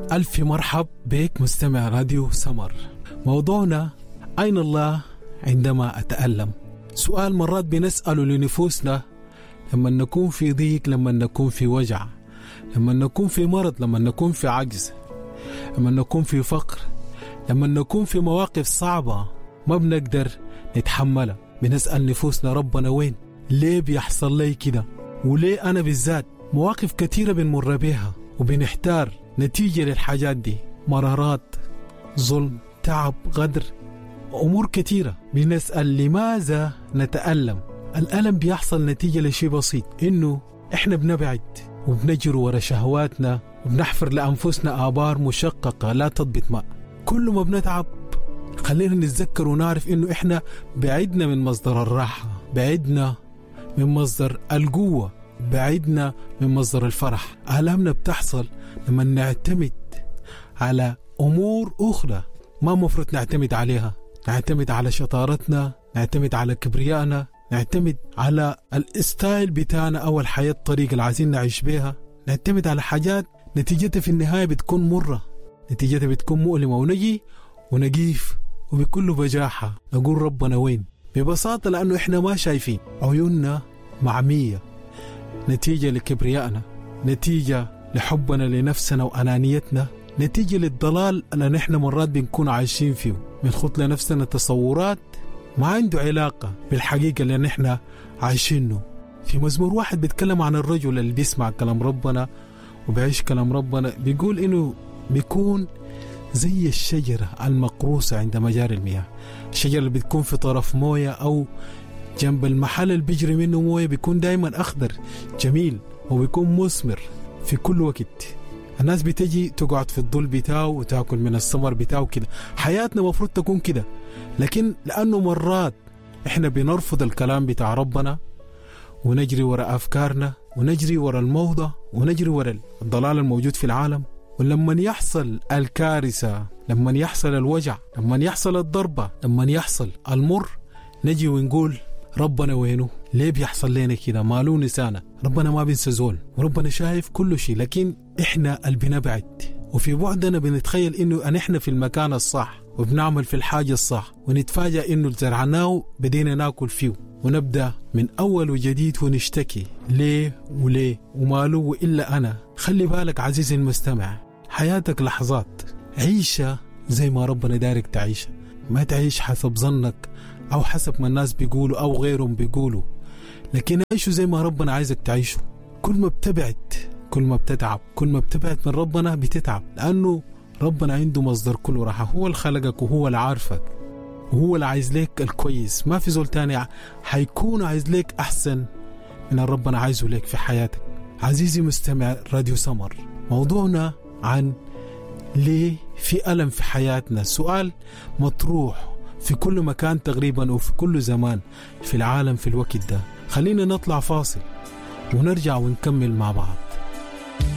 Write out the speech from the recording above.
ألف مرحب بك مستمع راديو سمر موضوعنا أين الله عندما أتألم سؤال مرات بنسأله لنفوسنا لما نكون في ضيق لما نكون في وجع لما نكون في مرض لما نكون في عجز لما نكون في فقر لما نكون في مواقف صعبة ما بنقدر نتحملها بنسأل نفوسنا ربنا وين ليه بيحصل لي كده وليه أنا بالذات مواقف كثيرة بنمر بيها وبنحتار نتيجة للحاجات دي مرارات ظلم تعب غدر أمور كثيرة بنسأل لماذا نتألم الألم بيحصل نتيجة لشيء بسيط إنه إحنا بنبعد وبنجري ورا شهواتنا وبنحفر لأنفسنا آبار مشققة لا تضبط ماء كل ما بنتعب خلينا نتذكر ونعرف إنه إحنا بعدنا من مصدر الراحة بعدنا من مصدر القوة بعدنا من مصدر الفرح آلامنا بتحصل لما نعتمد على أمور أخرى ما مفروض نعتمد عليها نعتمد على شطارتنا نعتمد على كبريائنا نعتمد على الستايل بتاعنا أو الحياة الطريقة اللي عايزين نعيش بيها نعتمد على حاجات نتيجتها في النهاية بتكون مرة نتيجتها بتكون مؤلمة ونجي ونقيف وبكل بجاحة نقول ربنا وين ببساطة لأنه إحنا ما شايفين عيوننا معمية نتيجة لكبريائنا نتيجة لحبنا لنفسنا وأنانيتنا نتيجة للضلال اللي نحن مرات بنكون عايشين فيه بنخط لنفسنا تصورات ما عنده علاقة بالحقيقة اللي نحن عايشينه في مزمور واحد بيتكلم عن الرجل اللي بيسمع كلام ربنا وبيعيش كلام ربنا بيقول إنه بيكون زي الشجرة المقروصة عند مجاري المياه الشجرة اللي بتكون في طرف موية أو جنب المحل اللي بيجري منه مويه بيكون دايما اخضر جميل وبيكون مثمر في كل وقت الناس بتجي تقعد في الظل بتاعه وتاكل من الثمر بتاعه كده حياتنا المفروض تكون كده لكن لانه مرات احنا بنرفض الكلام بتاع ربنا ونجري وراء افكارنا ونجري وراء الموضه ونجري وراء الضلال الموجود في العالم ولما يحصل الكارثه لما يحصل الوجع لما يحصل الضربه لما يحصل المر نجي ونقول ربنا وينه ليه بيحصل لنا كده مالو نسانا ربنا ما بينسى زول وربنا شايف كل شيء لكن احنا اللي بنبعد وفي بعدنا بنتخيل انه ان احنا في المكان الصح وبنعمل في الحاجة الصح ونتفاجأ انه زرعناه بدينا ناكل فيه ونبدأ من أول وجديد ونشتكي ليه وليه ومالو إلا أنا خلي بالك عزيزي المستمع حياتك لحظات عيشها زي ما ربنا دارك تعيشها ما تعيش حسب ظنك أو حسب ما الناس بيقولوا أو غيرهم بيقولوا لكن عيشوا زي ما ربنا عايزك تعيشه كل ما بتبعد كل ما بتتعب كل ما بتبعد من ربنا بتتعب لأنه ربنا عنده مصدر كل راحة هو اللي خلقك وهو اللي عارفك وهو اللي عايز لك الكويس ما في زول تاني حيكون عايز لك أحسن من ربنا عايزه لك في حياتك عزيزي مستمع راديو سمر موضوعنا عن ليه في ألم في حياتنا سؤال مطروح في كل مكان تقريبا وفي كل زمان في العالم في الوقت ده خلينا نطلع فاصل ونرجع ونكمل مع بعض